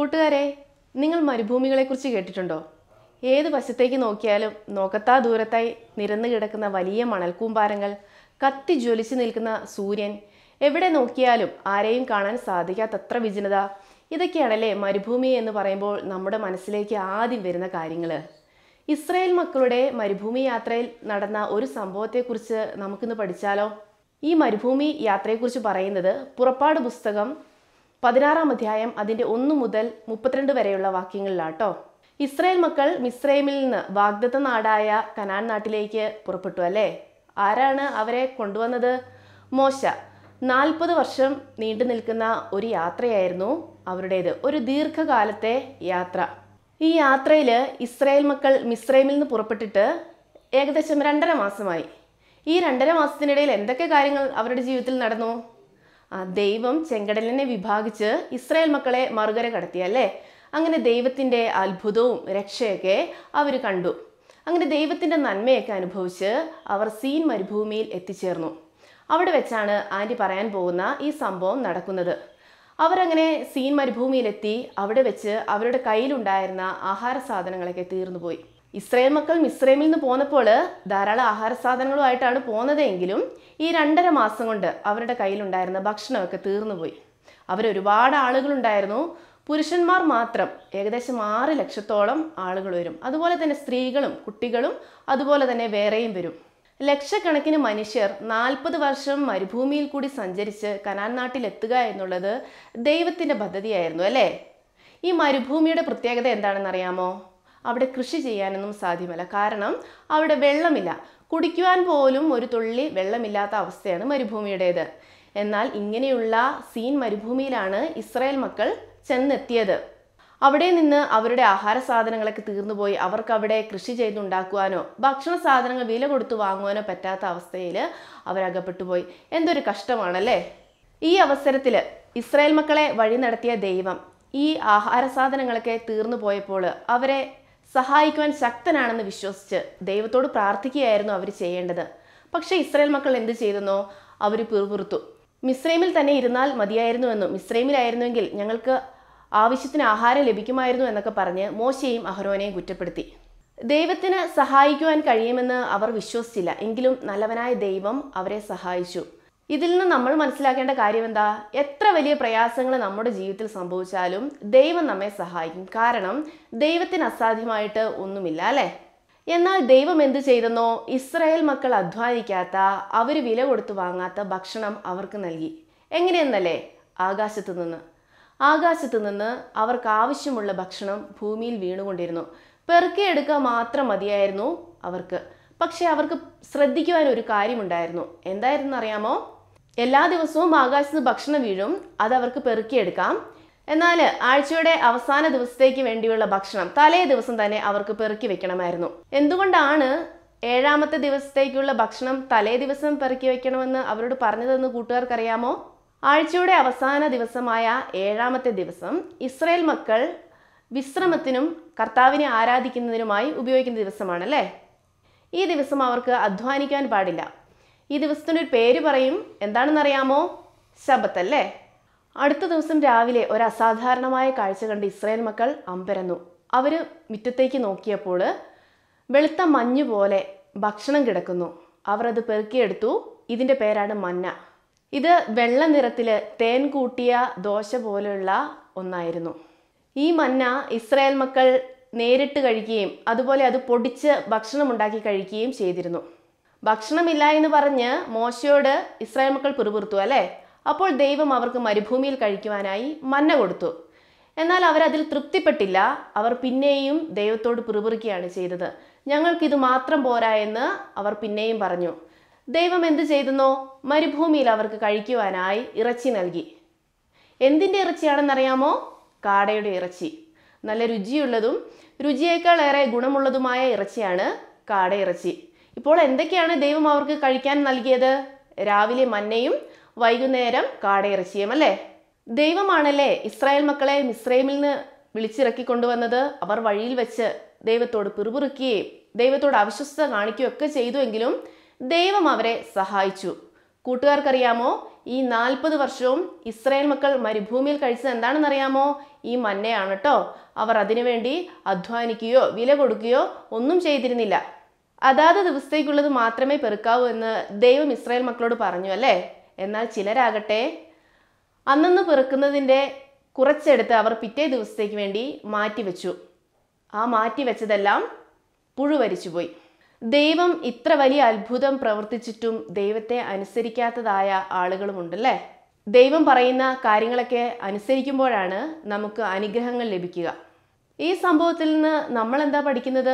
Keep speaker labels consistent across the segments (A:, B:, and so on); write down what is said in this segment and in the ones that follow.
A: കൂട്ടുകാരെ നിങ്ങൾ മരുഭൂമികളെക്കുറിച്ച് കേട്ടിട്ടുണ്ടോ ഏത് വശത്തേക്ക് നോക്കിയാലും നോക്കത്താ ദൂരത്തായി നിരന്നു കിടക്കുന്ന വലിയ മണൽക്കൂമ്പാരങ്ങൾ കത്തി ജ്വലിച്ചു നിൽക്കുന്ന സൂര്യൻ എവിടെ നോക്കിയാലും ആരെയും കാണാൻ സാധിക്കാത്തത്ര വിജനത ഇതൊക്കെയാണല്ലേ മരുഭൂമി എന്ന് പറയുമ്പോൾ നമ്മുടെ മനസ്സിലേക്ക് ആദ്യം വരുന്ന കാര്യങ്ങൾ ഇസ്രായേൽ മക്കളുടെ മരുഭൂമി യാത്രയിൽ നടന്ന ഒരു സംഭവത്തെക്കുറിച്ച് നമുക്കിന്ന് പഠിച്ചാലോ ഈ മരുഭൂമി യാത്രയെക്കുറിച്ച് പറയുന്നത് പുറപ്പാട് പുസ്തകം പതിനാറാം അധ്യായം അതിൻ്റെ ഒന്ന് മുതൽ മുപ്പത്തിരണ്ട് വരെയുള്ള വാക്യങ്ങളിലാട്ടോ ഇസ്രായേൽ മക്കൾ മിസ്രൈമിൽ നിന്ന് വാഗ്ദത്ത നാടായ കനാൻ നാട്ടിലേക്ക് പുറപ്പെട്ടു അല്ലേ ആരാണ് അവരെ കൊണ്ടുവന്നത് മോശ നാൽപ്പത് വർഷം നീണ്ടു നിൽക്കുന്ന ഒരു യാത്രയായിരുന്നു അവരുടേത് ഒരു ദീർഘകാലത്തെ യാത്ര ഈ യാത്രയിൽ ഇസ്രായേൽ മക്കൾ മിസ്രൈമിൽ നിന്ന് പുറപ്പെട്ടിട്ട് ഏകദേശം രണ്ടര മാസമായി ഈ രണ്ടര മാസത്തിനിടയിൽ എന്തൊക്കെ കാര്യങ്ങൾ അവരുടെ ജീവിതത്തിൽ നടന്നു ആ ദൈവം ചെങ്കടലിനെ വിഭാഗിച്ച് ഇസ്രായേൽ മക്കളെ മറുകര കടത്തി അല്ലേ അങ്ങനെ ദൈവത്തിൻ്റെ അത്ഭുതവും രക്ഷയൊക്കെ അവർ കണ്ടു അങ്ങനെ ദൈവത്തിൻ്റെ നന്മയൊക്കെ അനുഭവിച്ച് അവർ സീൻ മരുഭൂമിയിൽ എത്തിച്ചേർന്നു അവിടെ വെച്ചാണ് ആൻറ്റി പറയാൻ പോകുന്ന ഈ സംഭവം നടക്കുന്നത് അവരങ്ങനെ സീൻ മരുഭൂമിയിലെത്തി അവിടെ വെച്ച് അവരുടെ കയ്യിലുണ്ടായിരുന്ന ആഹാര സാധനങ്ങളൊക്കെ തീർന്നുപോയി ഇസ്രായേൽ മക്കൾ മിസ്രൈമിൽ നിന്ന് പോന്നപ്പോൾ ധാരാളം ആഹാര സാധനങ്ങളുമായിട്ടാണ് പോന്നതെങ്കിലും ഈ രണ്ടര മാസം കൊണ്ട് അവരുടെ കയ്യിലുണ്ടായിരുന്ന ഭക്ഷണമൊക്കെ തീർന്നുപോയി അവരൊരുപാട് ആളുകളുണ്ടായിരുന്നു പുരുഷന്മാർ മാത്രം ഏകദേശം ആറ് ലക്ഷത്തോളം ആളുകൾ വരും അതുപോലെ തന്നെ സ്ത്രീകളും കുട്ടികളും അതുപോലെ തന്നെ വേറെയും വരും ലക്ഷക്കണക്കിന് മനുഷ്യർ നാൽപ്പത് വർഷം മരുഭൂമിയിൽ കൂടി സഞ്ചരിച്ച് കനാൻ നാട്ടിൽ എത്തുക എന്നുള്ളത് ദൈവത്തിൻ്റെ പദ്ധതിയായിരുന്നു അല്ലേ ഈ മരുഭൂമിയുടെ പ്രത്യേകത എന്താണെന്ന് അറിയാമോ അവിടെ കൃഷി ചെയ്യാനൊന്നും സാധ്യമല്ല കാരണം അവിടെ വെള്ളമില്ല കുടിക്കുവാൻ പോലും ഒരു തുള്ളി വെള്ളമില്ലാത്ത അവസ്ഥയാണ് മരുഭൂമിയുടേത് എന്നാൽ ഇങ്ങനെയുള്ള സീൻ മരുഭൂമിയിലാണ് ഇസ്രായേൽ മക്കൾ ചെന്നെത്തിയത് അവിടെ നിന്ന് അവരുടെ ആഹാര സാധനങ്ങളൊക്കെ തീർന്നുപോയി അവർക്ക് അവിടെ കൃഷി ചെയ്തുണ്ടാക്കുവാനോ ഭക്ഷണ സാധനങ്ങൾ വില കൊടുത്ത് വാങ്ങുവാനോ പറ്റാത്ത അവസ്ഥയിൽ അവരകപ്പെട്ടു പോയി എന്തൊരു കഷ്ടമാണല്ലേ ഈ അവസരത്തിൽ ഇസ്രായേൽ മക്കളെ വഴി നടത്തിയ ദൈവം ഈ ആഹാര സാധനങ്ങളൊക്കെ തീർന്നു പോയപ്പോൾ അവരെ സഹായിക്കുവാൻ ശക്തനാണെന്ന് വിശ്വസിച്ച് ദൈവത്തോട് പ്രാർത്ഥിക്കുകയായിരുന്നു അവർ ചെയ്യേണ്ടത് പക്ഷേ ഇസ്രായേൽ മക്കൾ എന്ത് ചെയ്തെന്നോ അവർ പിറുപിറുത്തു മിസ്രൈമിൽ തന്നെ ഇരുന്നാൽ മതിയായിരുന്നുവെന്നും മിസ്രൈമിലായിരുന്നുവെങ്കിൽ ഞങ്ങൾക്ക് ആവശ്യത്തിന് ആഹാരം ലഭിക്കുമായിരുന്നു എന്നൊക്കെ പറഞ്ഞ് മോശയും അഹരോനെയും കുറ്റപ്പെടുത്തി ദൈവത്തിന് സഹായിക്കുവാൻ കഴിയുമെന്ന് അവർ വിശ്വസിച്ചില്ല എങ്കിലും നല്ലവനായ ദൈവം അവരെ സഹായിച്ചു ഇതിൽ നിന്ന് നമ്മൾ മനസ്സിലാക്കേണ്ട കാര്യം എന്താ എത്ര വലിയ പ്രയാസങ്ങൾ നമ്മുടെ ജീവിതത്തിൽ സംഭവിച്ചാലും ദൈവം നമ്മെ സഹായിക്കും കാരണം ദൈവത്തിന് അസാധ്യമായിട്ട് ഒന്നുമില്ല അല്ലേ എന്നാൽ ദൈവം എന്ത് ചെയ്തെന്നോ ഇസ്രായേൽ മക്കൾ അധ്വാനിക്കാത്ത അവർ വില കൊടുത്തു വാങ്ങാത്ത ഭക്ഷണം അവർക്ക് നൽകി എങ്ങനെയെന്നല്ലേ ആകാശത്തു നിന്ന് ആകാശത്തു നിന്ന് അവർക്ക് ആവശ്യമുള്ള ഭക്ഷണം ഭൂമിയിൽ വീണുകൊണ്ടിരുന്നു പെറുക്കിയെടുക്കുക മാത്രം മതിയായിരുന്നു അവർക്ക് പക്ഷെ അവർക്ക് ശ്രദ്ധിക്കുവാൻ ഒരു കാര്യമുണ്ടായിരുന്നു എന്തായിരുന്നു അറിയാമോ എല്ലാ ദിവസവും ആകാശത്ത് നിന്ന് ഭക്ഷണം വീഴും അത് അവർക്ക് പെറുക്കിയെടുക്കാം എന്നാൽ ആഴ്ചയുടെ അവസാന ദിവസത്തേക്ക് വേണ്ടിയുള്ള ഭക്ഷണം തലേ ദിവസം തന്നെ അവർക്ക് പെറുക്കി വെക്കണമായിരുന്നു എന്തുകൊണ്ടാണ് ഏഴാമത്തെ ദിവസത്തേക്കുള്ള ഭക്ഷണം തലേ ദിവസം പെറുക്കി വെക്കണമെന്ന് അവരോട് പറഞ്ഞതെന്ന് കൂട്ടുകാർക്കറിയാമോ ആഴ്ചയുടെ അവസാന ദിവസമായ ഏഴാമത്തെ ദിവസം ഇസ്രായേൽ മക്കൾ വിശ്രമത്തിനും കർത്താവിനെ ആരാധിക്കുന്നതിനുമായി ഉപയോഗിക്കുന്ന ദിവസമാണല്ലേ ഈ ദിവസം അവർക്ക് അധ്വാനിക്കാൻ പാടില്ല ഈ ദിവസത്തിനൊരു പേര് പറയും എന്താണെന്നറിയാമോ ശബത്ത് അല്ലേ അടുത്ത ദിവസം രാവിലെ ഒരു അസാധാരണമായ കാഴ്ച കണ്ട് ഇസ്രായേൽ മക്കൾ അമ്പരന്നു അവർ മുറ്റത്തേക്ക് നോക്കിയപ്പോൾ വെളുത്ത മഞ്ഞ് പോലെ ഭക്ഷണം കിടക്കുന്നു അവർ അത് പെറുക്കിയെടുത്തു ഇതിൻ്റെ പേരാണ് മന്ന ഇത് വെള്ള നിറത്തിൽ തേൻ കൂട്ടിയ ദോശ പോലെയുള്ള ഒന്നായിരുന്നു ഈ മന്ന ഇസ്രായേൽ മക്കൾ നേരിട്ട് കഴിക്കുകയും അതുപോലെ അത് പൊടിച്ച് ഭക്ഷണം ഉണ്ടാക്കി കഴിക്കുകയും ചെയ്തിരുന്നു ഭക്ഷണമില്ല എന്ന് പറഞ്ഞ് മോശയോട് ഇസ്രായേൽ മക്കൾ പിറുപിറുത്തു അല്ലേ അപ്പോൾ ദൈവം അവർക്ക് മരുഭൂമിയിൽ കഴിക്കുവാനായി മന്ന കൊടുത്തു എന്നാൽ അവരതിൽ തൃപ്തിപ്പെട്ടില്ല അവർ പിന്നെയും ദൈവത്തോട് പിറുപിറുക്കുകയാണ് ചെയ്തത് ഞങ്ങൾക്കിത് മാത്രം പോരാ എന്ന് അവർ പിന്നെയും പറഞ്ഞു ദൈവം എന്ത് ചെയ്തെന്നോ മരുഭൂമിയിൽ അവർക്ക് കഴിക്കുവാനായി ഇറച്ചി നൽകി എന്തിൻ്റെ ഇറച്ചിയാണെന്നറിയാമോ കാടയുടെ ഇറച്ചി നല്ല രുചിയുള്ളതും രുചിയേക്കാൾ ഏറെ ഗുണമുള്ളതുമായ ഇറച്ചിയാണ് കാടയിറച്ചി ഇപ്പോൾ എന്തൊക്കെയാണ് ദൈവം അവർക്ക് കഴിക്കാൻ നൽകിയത് രാവിലെ മന്നയും വൈകുന്നേരം കാടയിറച്ചിയും അല്ലേ ദൈവമാണല്ലേ ഇസ്രായേൽ മക്കളെ മിസ്രൈമിൽ നിന്ന് വിളിച്ചിറക്കി കൊണ്ടുവന്നത് അവർ വഴിയിൽ വെച്ച് ദൈവത്തോട് പിറുപിറുക്കുകയും ദൈവത്തോട് അവിശ്വസ്തത കാണിക്കുകയും ഒക്കെ ചെയ്തുവെങ്കിലും ദൈവം അവരെ സഹായിച്ചു കൂട്ടുകാർക്കറിയാമോ ഈ നാൽപ്പത് വർഷവും ഇസ്രായേൽ മക്കൾ മരുഭൂമിയിൽ കഴിച്ചത് എന്താണെന്നറിയാമോ ഈ മന്നയാണ് കേട്ടോ അവർ അതിനുവേണ്ടി അധ്വാനിക്കുകയോ വില കൊടുക്കുകയോ ഒന്നും ചെയ്തിരുന്നില്ല അതാത് ദിവസത്തേക്കുള്ളത് മാത്രമേ പെറുക്കാവൂ എന്ന് ദൈവം ഇസ്രായേൽ മക്കളോട് പറഞ്ഞു അല്ലേ എന്നാൽ ചിലരാകട്ടെ അന്നന്ന് പെറുക്കുന്നതിൻ്റെ കുറച്ചെടുത്ത് അവർ പിറ്റേ ദിവസത്തേക്ക് വേണ്ടി മാറ്റിവെച്ചു ആ മാറ്റിവെച്ചതെല്ലാം പുഴുവരിച്ചുപോയി ദൈവം ഇത്ര വലിയ അത്ഭുതം പ്രവർത്തിച്ചിട്ടും ദൈവത്തെ അനുസരിക്കാത്തതായ ആളുകളുമുണ്ടല്ലേ ദൈവം പറയുന്ന കാര്യങ്ങളൊക്കെ അനുസരിക്കുമ്പോഴാണ് നമുക്ക് അനുഗ്രഹങ്ങൾ ലഭിക്കുക ഈ സംഭവത്തിൽ നിന്ന് നമ്മൾ എന്താ പഠിക്കുന്നത്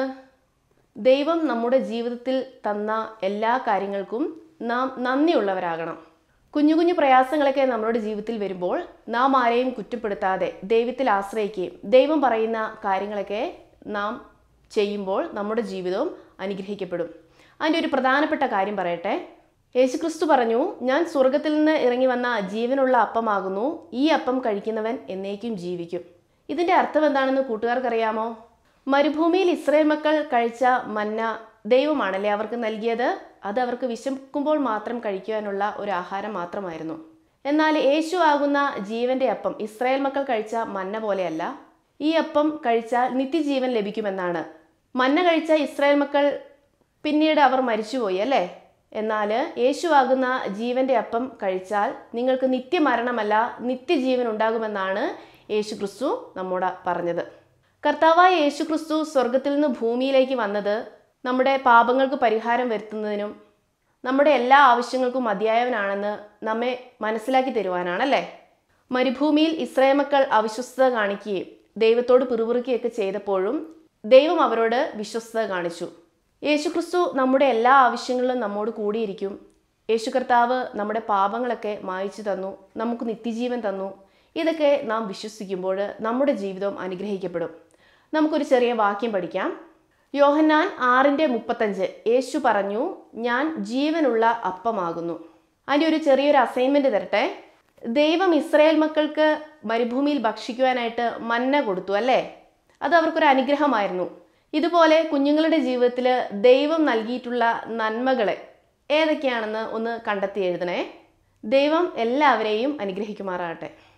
A: ദൈവം നമ്മുടെ ജീവിതത്തിൽ തന്ന എല്ലാ കാര്യങ്ങൾക്കും നാം നന്ദിയുള്ളവരാകണം കുഞ്ഞു കുഞ്ഞു പ്രയാസങ്ങളൊക്കെ നമ്മുടെ ജീവിതത്തിൽ വരുമ്പോൾ നാം ആരെയും കുറ്റപ്പെടുത്താതെ ദൈവത്തിൽ ആശ്രയിക്കുകയും ദൈവം പറയുന്ന കാര്യങ്ങളൊക്കെ നാം ചെയ്യുമ്പോൾ നമ്മുടെ ജീവിതവും അനുഗ്രഹിക്കപ്പെടും അതിൻ്റെ ഒരു പ്രധാനപ്പെട്ട കാര്യം പറയട്ടെ യേശുക്രിസ്തു പറഞ്ഞു ഞാൻ സ്വർഗത്തിൽ നിന്ന് ഇറങ്ങി വന്ന ജീവനുള്ള അപ്പമാകുന്നു ഈ അപ്പം കഴിക്കുന്നവൻ എന്നേക്കും ജീവിക്കും ഇതിൻ്റെ അർത്ഥം എന്താണെന്ന് കൂട്ടുകാർക്കറിയാമോ മരുഭൂമിയിൽ ഇസ്രായേൽ മക്കൾ കഴിച്ച മന്ന ദൈവമാണല്ലേ അവർക്ക് നൽകിയത് അത് അവർക്ക് വിശക്കുമ്പോൾ മാത്രം കഴിക്കുവാനുള്ള ഒരു ആഹാരം മാത്രമായിരുന്നു എന്നാൽ യേശു ആകുന്ന ജീവന്റെ അപ്പം ഇസ്രായേൽ മക്കൾ കഴിച്ച മന്ന പോലെയല്ല ഈ അപ്പം കഴിച്ചാൽ നിത്യജീവൻ ലഭിക്കുമെന്നാണ് മന്ന കഴിച്ച ഇസ്രായേൽ മക്കൾ പിന്നീട് അവർ മരിച്ചുപോയി അല്ലേ എന്നാൽ യേശു ആകുന്ന ജീവന്റെ അപ്പം കഴിച്ചാൽ നിങ്ങൾക്ക് നിത്യമരണമല്ല നിത്യജീവൻ ഉണ്ടാകുമെന്നാണ് യേശു ക്രിസ്തു നമ്മോട് പറഞ്ഞത് കർത്താവായ യേശു ക്രിസ്തു സ്വർഗത്തിൽ നിന്ന് ഭൂമിയിലേക്ക് വന്നത് നമ്മുടെ പാപങ്ങൾക്ക് പരിഹാരം വരുത്തുന്നതിനും നമ്മുടെ എല്ലാ ആവശ്യങ്ങൾക്കും മതിയായവനാണെന്ന് നമ്മെ മനസ്സിലാക്കി തരുവാനാണല്ലേ മരുഭൂമിയിൽ ഇസ്രായേൽ മക്കൾ അവിശ്വസ്തത കാണിക്കുകയും ദൈവത്തോട് പിറുപിറുക്കുകയൊക്കെ ചെയ്തപ്പോഴും ദൈവം അവരോട് വിശ്വസ്തത കാണിച്ചു യേശുക്രിസ്തു നമ്മുടെ എല്ലാ ആവശ്യങ്ങളിലും നമ്മോട് കൂടിയിരിക്കും യേശു കർത്താവ് നമ്മുടെ പാപങ്ങളൊക്കെ മായിച്ചു തന്നു നമുക്ക് നിത്യജീവൻ തന്നു ഇതൊക്കെ നാം വിശ്വസിക്കുമ്പോൾ നമ്മുടെ ജീവിതം അനുഗ്രഹിക്കപ്പെടും നമുക്കൊരു ചെറിയ വാക്യം പഠിക്കാം യോഹന്നാൻ ആറിൻ്റെ മുപ്പത്തഞ്ച് യേശു പറഞ്ഞു ഞാൻ ജീവനുള്ള അപ്പമാകുന്നു അതിൻ്റെ ഒരു ചെറിയൊരു അസൈൻമെൻറ്റ് തരട്ടെ ദൈവം ഇസ്രായേൽ മക്കൾക്ക് മരുഭൂമിയിൽ ഭക്ഷിക്കുവാനായിട്ട് മന്ന കൊടുത്തു അല്ലേ അത് അവർക്കൊരു അനുഗ്രഹമായിരുന്നു ഇതുപോലെ കുഞ്ഞുങ്ങളുടെ ജീവിതത്തിൽ ദൈവം നൽകിയിട്ടുള്ള നന്മകളെ ഏതൊക്കെയാണെന്ന് ഒന്ന് കണ്ടെത്തി എഴുതണേ ദൈവം എല്ലാവരെയും അനുഗ്രഹിക്കുമാറാകട്ടെ